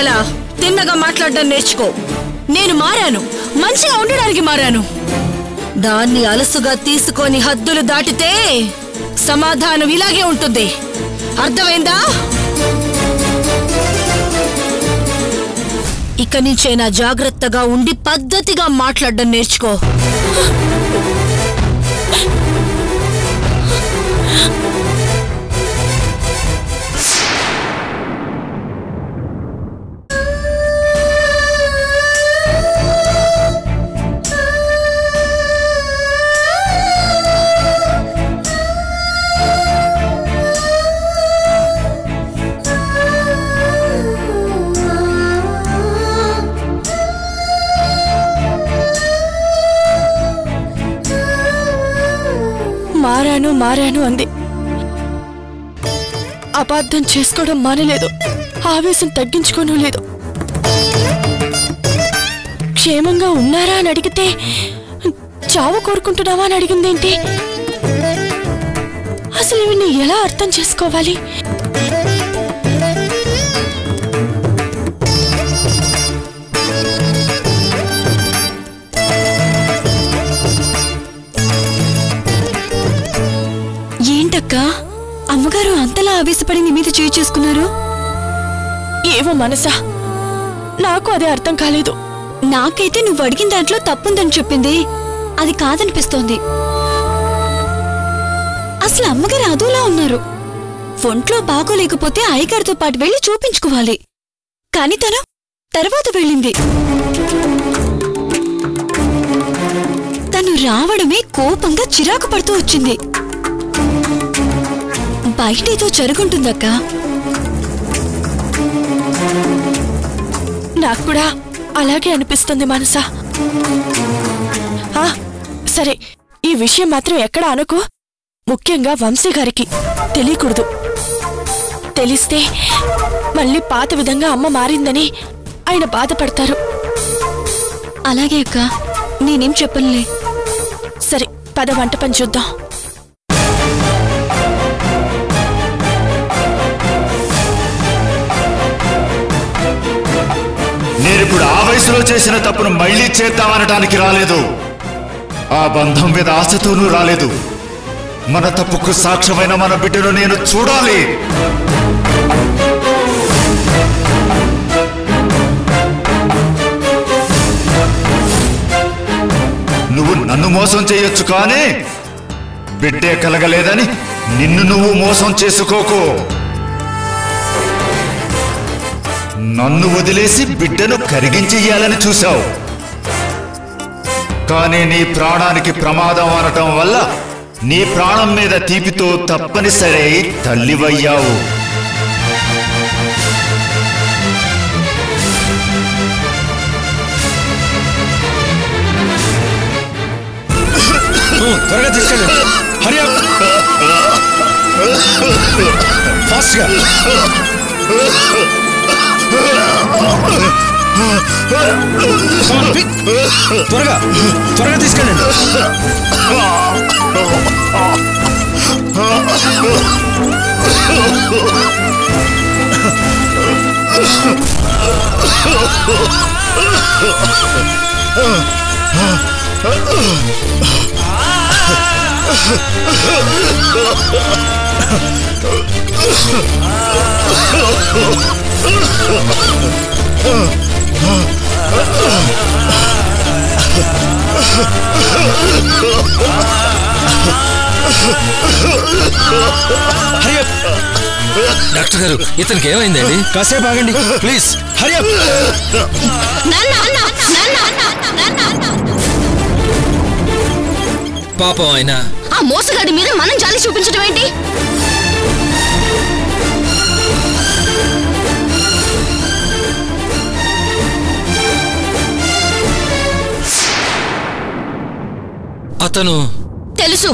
నిర్మల తిన్నగా మాట్లాడడం నేర్చుకో నేను మారాను మంచిగా ఉండడానికి మారాను దాన్ని అలసుగా తీసుకొని హద్దులు దాటితే సమాధానం ఇలాగే ఉంటుంది అర్థమైందా ఇక నుంచైనా జాగ్రత్తగా ఉండి పద్ధతిగా మాట్లాడడం నేర్చుకో మారాను మారాను అంది అపార్థం చేసుకోవడం మానలేదు ఆవేశం తగ్గించుకోను లేదు క్షేమంగా ఉన్నారా అని అడిగితే చావు కోరుకుంటున్నావా అని అడిగిందేంటి అసలు ఇవన్నీ ఎలా అర్థం చేసుకోవాలి ఏంటక్కా అమ్మగారు అంతలా ఆవేశపడి నీ మీద చేయి చేసుకున్నారు ఏవో మనసా నాకు అదే అర్థం కాలేదు నాకైతే నువ్వు అడిగిన దాంట్లో తప్పుందని చెప్పింది అది కాదనిపిస్తోంది అసలు అమ్మగారు అదోలా ఉన్నారు ఒంట్లో బాగోలేకపోతే అయ్యగారితో పాటు వెళ్ళి చూపించుకోవాలి కాని తను తర్వాత వెళ్ళింది తను రావడమే కోపంగా చిరాకు పడుతూ వచ్చింది బయటేదో జరుగుంటుందక్కా నాకు కూడా అలాగే అనిపిస్తుంది మనసా ఆ, సరే ఈ విషయం మాత్రం ఎక్కడ అనుకో ముఖ్యంగా వంశీ గారికి తెలియకూడదు తెలిస్తే మళ్ళీ పాత విధంగా అమ్మ మారిందని ఆయన బాధపడతారు అలాగే అక్క నేనేం చెప్పనులే సరే పద వంట పని చూద్దాం నేనిప్పుడు ఆ వయసులో చేసిన తప్పును మళ్ళీ చేద్దామనటానికి రాలేదు ఆ బంధం మీద ఆశతోనూ రాలేదు మన తప్పుకు సాక్ష్యమైన మన బిడ్డను నేను చూడాలి నువ్వు నన్ను మోసం చేయొచ్చు కానీ బిడ్డే కలగలేదని నిన్ను నువ్వు మోసం చేసుకోకు నన్ను వదిలేసి బిడ్డను కరిగించెయ్యాలని చూశావు కానీ నీ ప్రాణానికి ప్రమాదం అనటం వల్ల నీ ప్రాణం మీద తీపితో తప్పనిసరి తల్లివయ్యావు త్వరగా తీసుకెళ్ళండి హరి ఫాస్ట్ గా Come on, quick. త్వరగా త్వరగా తీసుకెళ్ళండి హరి డాక్టర్ గారు ఇతనికి ఏమైందండి కాసేపు ఆగండి ప్లీజ్ హరి పాపం ఆయన ఆ మోసగాడి మీద మనం జాలి చూపించడం ఏంటి అతను తెలుసు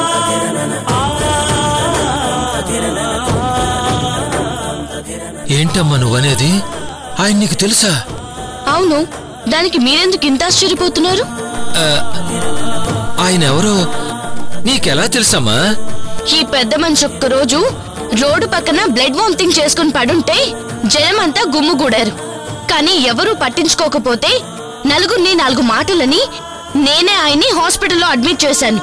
ఏంటి ఏంటమ్మా నువ్వనేది ఆయన నీకు తెలుసా అవును దానికి మీరెందుకు ఇంత ఆశ్చర్యపోతున్నారు ఆయన ఎవరో నీకెలా తెలుసమ్మా ఈ పెద్ద మనిషి ఒక్క రోజు రోడ్డు పక్కన బ్లడ్ వామిటింగ్ చేసుకుని పడుంటే జనమంతా గుమ్ముగూడారు కానీ ఎవరూ పట్టించుకోకపోతే నలుగురిని నాలుగు మాటలని నేనే ఆయన్ని హాస్పిటల్లో అడ్మిట్ చేశాను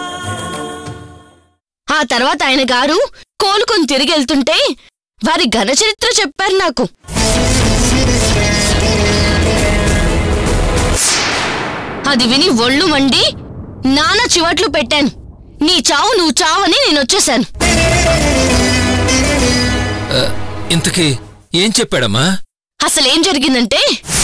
ఆ తర్వాత ఆయన గారు కోలుకొని తిరిగి వెళ్తుంటే వారి ఘన చరిత్ర చెప్పారు నాకు అది విని ఒళ్ళు మండి నానా చివట్లు పెట్టాను నీ చావు నువ్వు చావని నేను వచ్చేశాను ఇంతకీ ఏం చెప్పాడమ్మా అసలేం జరిగిందంటే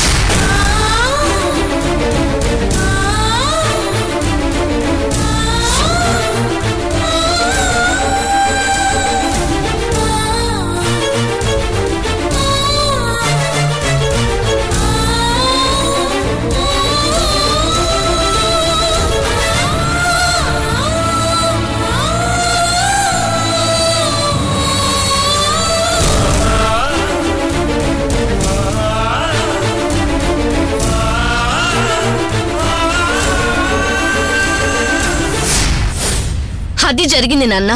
అది జరిగింది నాన్న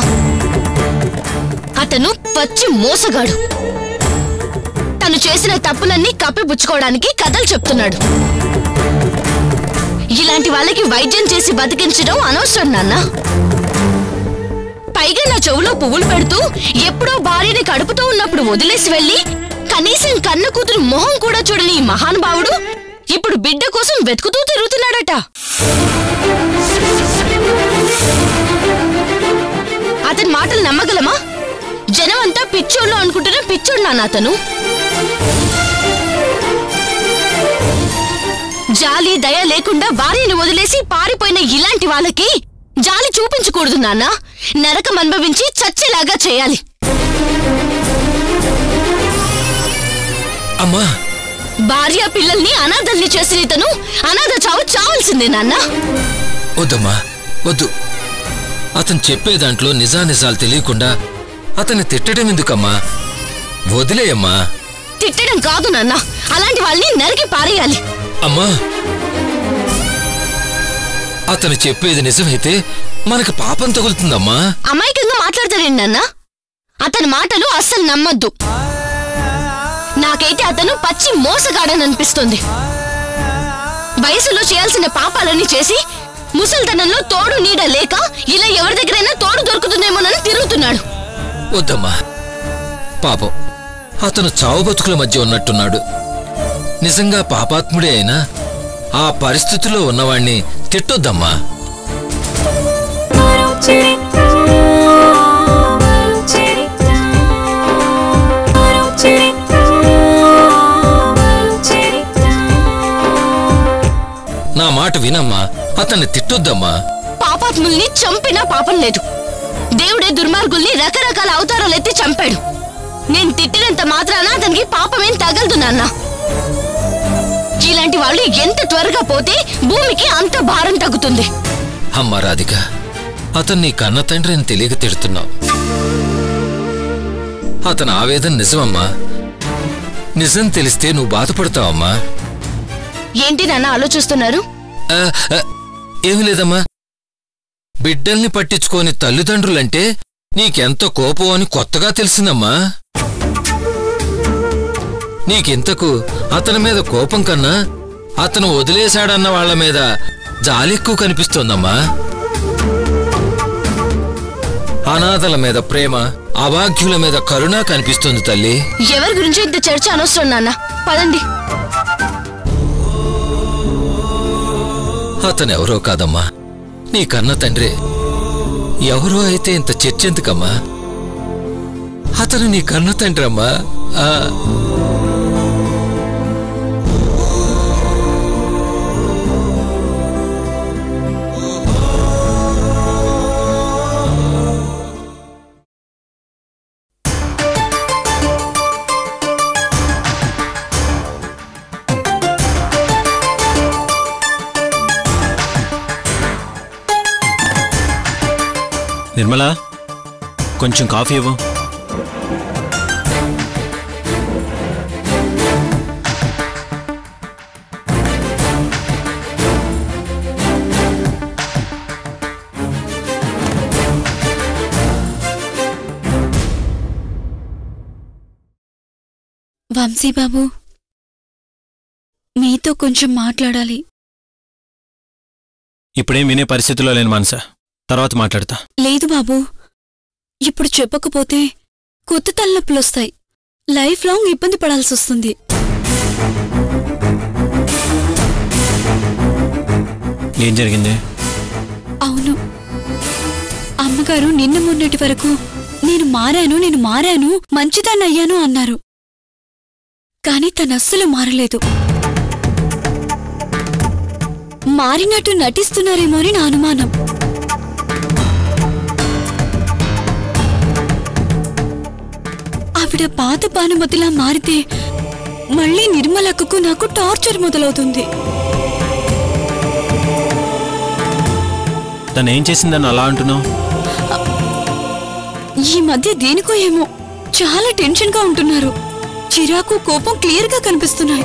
అతను పచ్చి మోసగాడు తను చేసిన తప్పులన్నీ కప్పిపుచ్చుకోవడానికి కథలు చెప్తున్నాడు ఇలాంటి వాళ్ళకి వైద్యం చేసి బతికించడం అనవసరం నాన్న పైగా నా చెవులో పువ్వులు పెడుతూ ఎప్పుడో భార్యని కడుపుతూ ఉన్నప్పుడు వదిలేసి వెళ్ళి కనీసం కన్న కూతురు మొహం కూడా చూడని ఈ మహానుభావుడు ఇప్పుడు బిడ్డ కోసం వెతుకుతూ తిరుగుతున్నాడట అతని మాటలు నమ్మగలమా జనం అంతా పిచ్చోళ్ళు అనుకుంటున్న పిచ్చోడు నాన్న అతను జాలి దయ లేకుండా భార్యని వదిలేసి పారిపోయిన ఇలాంటి వాళ్ళకి జాలి చూపించకూడదు నాన్న నరకం అనుభవించి చచ్చేలాగా చేయాలి అమ్మా భార్య పిల్లల్ని అనాథల్ని చేసిన ఇతను అనాథ చావు చావాల్సిందే నాన్న వద్దమ్మా వద్దు అతను చెప్పే దాంట్లో నిజానిజాలు తెలియకుండా అతన్ని తిట్టడం ఎందుకమ్మా వదిలేయమ్మా తిట్టడం కాదు నాన్న అలాంటి వాళ్ళని నరికి పారేయాలి అమ్మా అతను చెప్పేది నిజమైతే మనకు పాపం తగులుతుందమ్మా అమాయకంగా మాట్లాడతారేంటి నాన్న అతని మాటలు అస్సలు నమ్మొద్దు నాకైతే అతను పచ్చి మోసగాడని అనిపిస్తుంది వయసులో చేయాల్సిన పాపాలన్నీ చేసి ముసల్తనంలో తోడు నీడ లేక ఇలా ఎవరి దగ్గరైనా తోడు దొరుకుతుందేమోనని తిరుగుతున్నాడు వద్దమ్మా పాపం అతను చావు బతుకుల మధ్య ఉన్నట్టున్నాడు నిజంగా పాపాత్ముడే అయినా ఆ పరిస్థితిలో ఉన్నవాణ్ణి తిట్టొద్దమ్మా నా మాట వినమ్మా అతన్ని తిట్టొద్దమ్మా పాపాత్ముల్ని చంపినా పాపం లేదు దేవుడే దుర్మార్గుల్ని రకరకాల అవతారాలు ఎత్తి చంపాడు నేను తిట్టినంత మాత్రాన అతనికి పాపమేం తగలదు నాన్న ఇలాంటి వాళ్ళు ఎంత త్వరగా పోతే భూమికి అంత భారం తగ్గుతుంది అమ్మా రాధిక అతను నీ కన్న తండ్రి అని తెలియక తిడుతున్నావు అతని ఆవేదన నిజమమ్మా నిజం తెలిస్తే నువ్వు బాధపడతావమ్మా ఏంటి నాన్న ఆలోచిస్తున్నారు ఆ, ఆ, ఏమీ లేదమ్మా బిడ్డల్ని పట్టించుకోని తల్లిదండ్రులంటే నీకెంత కోపం అని కొత్తగా తెలిసిందమ్మా నీకింతకు అతని మీద కోపం కన్నా అతను వదిలేశాడన్న వాళ్ళ మీద జాలి ఎక్కువ కనిపిస్తోందమ్మా అనాథల మీద ప్రేమ అభాగ్యుల మీద కరుణ కనిపిస్తుంది తల్లి ఎవరి గురించి ఇంత చర్చ అనవసరం నాన్న పదండి అతనెవరో కాదమ్మా నీ కన్న తండ్రి ఎవరో అయితే ఇంత చర్చెందుకమ్మా అతను నీ కన్న తండ్రి అమ్మా ఆ, నిర్మల కొంచెం కాఫీ ఇవ్వు వంశీబాబు మీతో కొంచెం మాట్లాడాలి ఇప్పుడేం వినే పరిస్థితిలో లేను మనస తర్వాత మాట్లాడతా లేదు బాబు ఇప్పుడు చెప్పకపోతే కొత్త తలనొప్పులొస్తాయి లైఫ్ లాంగ్ ఇబ్బంది పడాల్సి వస్తుంది ఏం జరిగింది అవును అమ్మగారు నిన్న మొన్నటి వరకు నేను మారాను నేను మారాను మంచిదాన్ని అయ్యాను అన్నారు కాని తనస్సలు మారలేదు మారినట్టు నటిస్తున్నారేమో అని నా అనుమానం ఆవిడ పాత పానుమతిలా మారితే మళ్ళీ నిర్మలక్కకు నాకు టార్చర్ మొదలవుతుంది తను ఏం చేసిందని అలా అంటున్నావు ఈ మధ్య దేనికో ఏమో చాలా టెన్షన్ గా ఉంటున్నారు చిరాకు కోపం క్లియర్ గా కనిపిస్తున్నాయి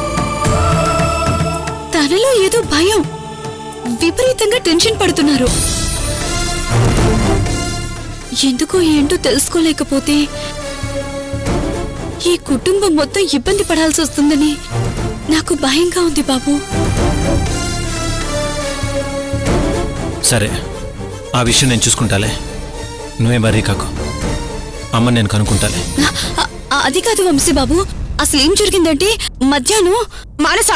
తనలో ఏదో భయం విపరీతంగా టెన్షన్ పడుతున్నారు ఎందుకో ఏంటో తెలుసుకోలేకపోతే ఈ కుటుంబం మొత్తం ఇబ్బంది పడాల్సి వస్తుందని నాకు భయంగా ఉంది బాబు సరే ఆ విషయం నేను చూసుకుంటాలే నువ్వే మరీ కాకు అమ్మ నేను కనుక్కుంటాలే ఆ, ఆ, అది కాదు వంశీ బాబు అసలు ఏం జరిగిందంటే మధ్యాహ్నం మానసా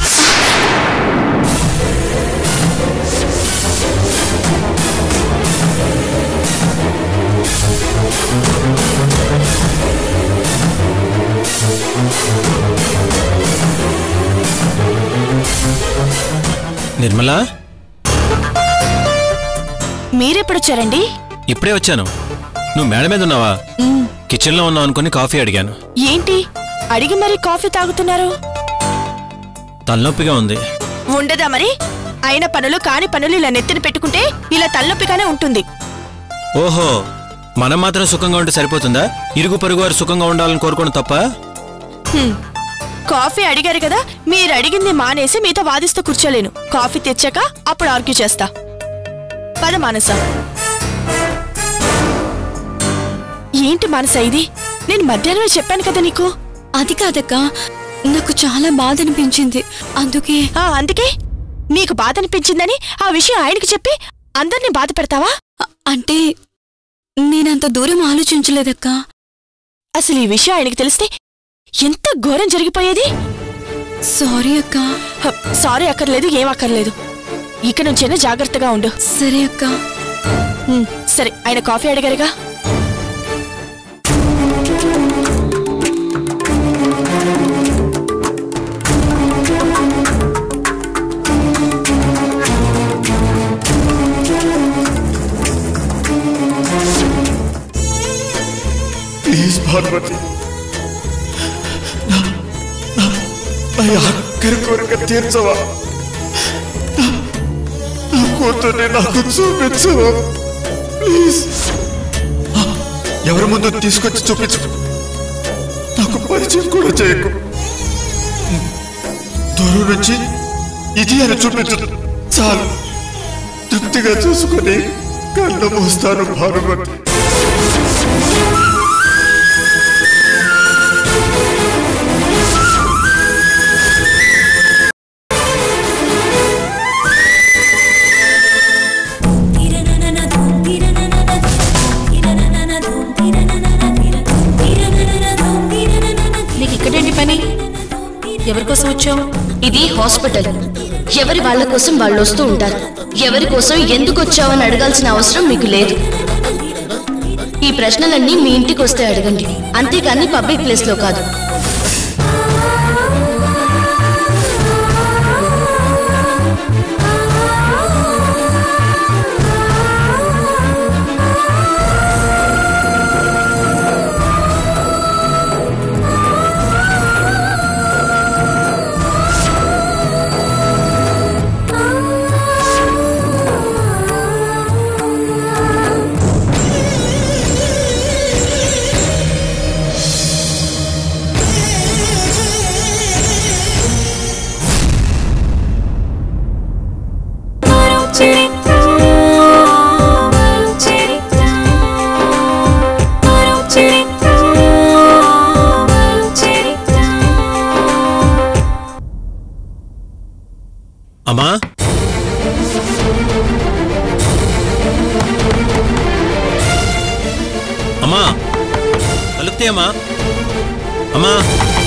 నిర్మలా మీరెప్పుడొచ్చారండి ఇప్పుడే వచ్చాను నువ్వు మేడ మీద ఉన్నావా కిచెన్లో ఉన్నావు అనుకుని కాఫీ అడిగాను ఏంటి అడిగి మరి కాఫీ తాగుతున్నారు తలనొప్పిగా ఉంది ఉండదా మరి అయిన పనులు కాని పనులు ఇలా నెత్తిన పెట్టుకుంటే ఇలా తలనొప్పిగానే ఉంటుంది ఓహో మనం మాత్రం సుఖంగా ఉంటే సరిపోతుందా ఇరుగు పొరుగు వారు సుఖంగా ఉండాలని కోరుకోవడం తప్ప హ్మ్. కాఫీ అడిగారు కదా మీరు అడిగింది మానేసి మీతో వాదిస్తూ కూర్చోలేను కాఫీ తెచ్చాక అప్పుడు ఆర్గ్యూ చేస్తా పద మానస ఏంటి మానస ఇది నేను మధ్యాహ్నమే చెప్పాను కదా నీకు అది కాదక్క నాకు చాలా బాధ అనిపించింది అందుకే ఆ అందుకే నీకు బాధ అనిపించిందని ఆ విషయం ఆయనకి చెప్పి అందరినీ బాధ పెడతావా అ- అంటే నేనంత దూరం ఆలోచించలేదక్క అసలు ఈ విషయం ఆయనకి తెలిస్తే ఎంత ఘోరం జరిగిపోయేది సారీ అక్క హ, సారీ అక్కర్లేదు ఏం అక్కర్లేదు ఇక నుంచైనా జాగ్రత్తగా ఉండు సరే అక్క హ్మ్, సరే ఆయన కాఫీ అడిగారుగా ప్లీజ్ భానుమతి నా- నా- నా ఆఖరి కోరిక తీర్చవా నా- నా కూతుర్ని నాకు చూపించవా ప్లీజ్ ఆ, ఎవరి ముందు తీసుకొచ్చి చూపించు నాకు పరిచయం కూడా చేయకు దూరం నుంచి ఇది అని చూపించు చాలు తృప్తిగా చూసుకొని కళ్ళు మూస్తాను భానుమతి నీకు ఇక్కడేంటి పని ఎవరి కోసం వచ్చావు ఇది హాస్పిటల్ ఎవరి వాళ్ళ కోసం వాళ్ళు వస్తూ ఉంటారు ఎవరి కోసం ఎందుకు వచ్చావని అడగాల్సిన అవసరం మీకు లేదు ఈ ప్రశ్నలన్నీ మీ ఇంటికి వస్తే అడగండి అంతేకాని పబ్లిక్ ప్లేస్ లో కాదు అమ్మా అమ్మా కలుపుతే అమ్మా అమ్మా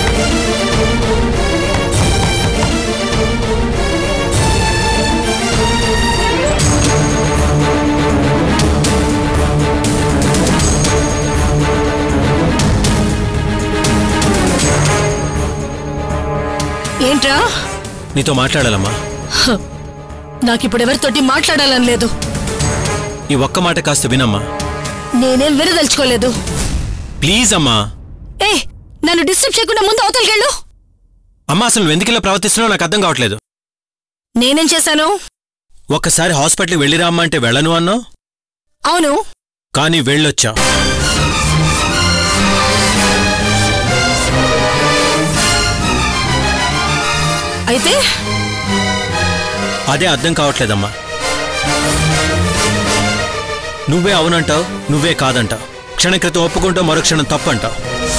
ఏంట్రా నీతో మాట్లాడాలమ్మా నాకిప్పుడు ఎవరితోటి మాట్లాడాలని లేదు ఈ ఒక్క మాట కాస్త వినమ్మా నేనేం విరదలుచుకోలేదు ప్లీజ్ అమ్మా ఏ నన్ను డిస్టర్బ్ చేయకుండా ముందు అవతలికెళ్ళు అమ్మా అసలు నువ్వు ఎందుకు ఇలా ప్రవర్తిస్తున్నావు నాకు అర్థం కావట్లేదు నేనేం చేశాను ఒక్కసారి హాస్పిటల్కి వెళ్ళిరామ్మా అంటే వెళ్ళను అన్నావు అవును కానీ వెళ్ళొచ్చా అయితే అదే అర్థం కావట్లేదమ్మా నువ్వే అవునంటావు నువ్వే కాదంటావు క్షణ క్రితం ఒప్పుకుంటావు మరో క్షణం తప్పంటావు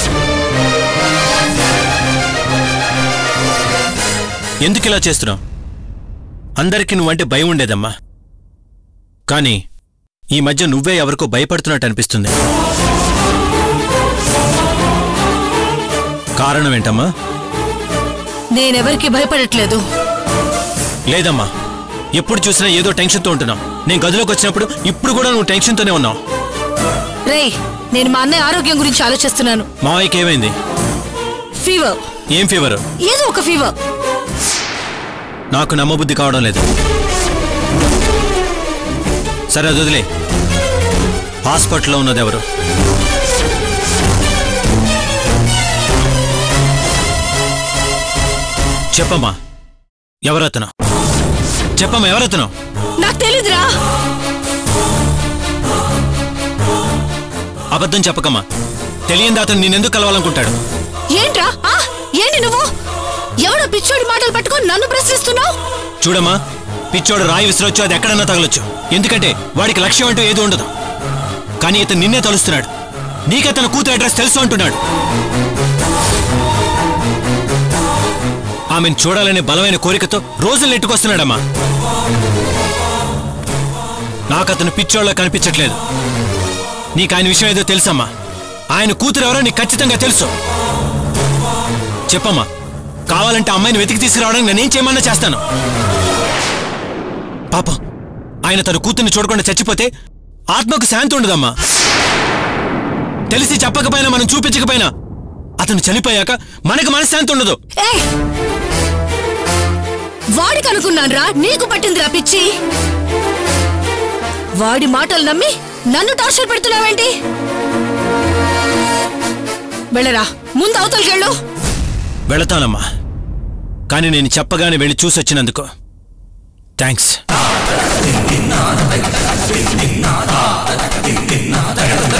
ఎందుకు ఇలా చేస్తున్నావు అందరికీ నువ్వంటే భయం ఉండేదమ్మా కానీ ఈ మధ్య నువ్వే ఎవరికో భయపడుతున్నట్టు అనిపిస్తుంది కారణం ఏంటమ్మా నేనెవరికి భయపడట్లేదు లేదమ్మా ఎప్పుడు చూసినా ఏదో టెన్షన్తో ఉంటున్నావు నేను గదిలోకి వచ్చినప్పుడు ఇప్పుడు కూడా నువ్వు టెన్షన్తోనే ఉన్నావు రేయ్ నేను మా అన్నయ్య ఆరోగ్యం గురించి ఆలోచిస్తున్నాను మావయ్యకి ఏమైంది ఫీవర్ ఏం ఫీవర్ ఏదో ఒక ఫీవర్ నాకు నమ్మబుద్ధి కావడం లేదు సరే అది వదిలే హాస్పిటల్లో ఉన్నది ఎవరు చెప్పమ్మా ఎవరతను చెప్పమ్మా ఎవరతను నాకు తెలీదురా అబద్ధం చెప్పకమ్మా తెలియంది అతను నేనెందుకు కలవాలనుకుంటాడు ఏంట్రా ఆ? ఏంటి నువ్వు ఎవడో పిచ్చోడి మాటలు పట్టుకొని నన్ను ప్రశ్నిస్తున్నావు చూడమ్మా పిచ్చోడు రాయి విసిరొచ్చు అది ఎక్కడన్నా తగలొచ్చు ఎందుకంటే వాడికి లక్ష్యం అంటూ ఏది ఉండదు కానీ ఇతను నిన్నే తలుస్తున్నాడు నీకతను కూతురు అడ్రస్ తెలుసు అంటున్నాడు ఆమెను చూడాలనే బలమైన కోరికతో రోజులు నెట్టుకొస్తున్నాడమ్మా నాకతను పిచ్చోళ్ళ కనిపించట్లేదు నీకు ఆయన విషయం ఏదో తెలుసమ్మా ఆయన కూతురు ఎవరో నీకు ఖచ్చితంగా తెలుసు చెప్పమ్మా కావాలంటే అమ్మాయిని వెతికి తీసుకురావడానికి నేనేం చేయమన్నా చేస్తాను పాపం ఆయన తన కూతుర్ని చూడకుండా చచ్చిపోతే ఆత్మకు శాంతి ఉండదమ్మా తెలిసి చెప్పకపోయినా మనం చూపించకపోయినా అతను చనిపోయాక మనకు మనశ్శాంతి ఉండదు ఏ వాడికి అనుకున్నానురా నీకు పట్టిందిరా పిచ్చి వాడి మాటలు నమ్మి నన్ను టార్చర్ పెడుతున్నావేంటి వెళ్ళరా ముందు అవతలికెళ్ళు వెళతానమ్మా కానీ నేను చెప్పగానే వెళ్ళి చూసొచ్చినందుకు థ్యాంక్స్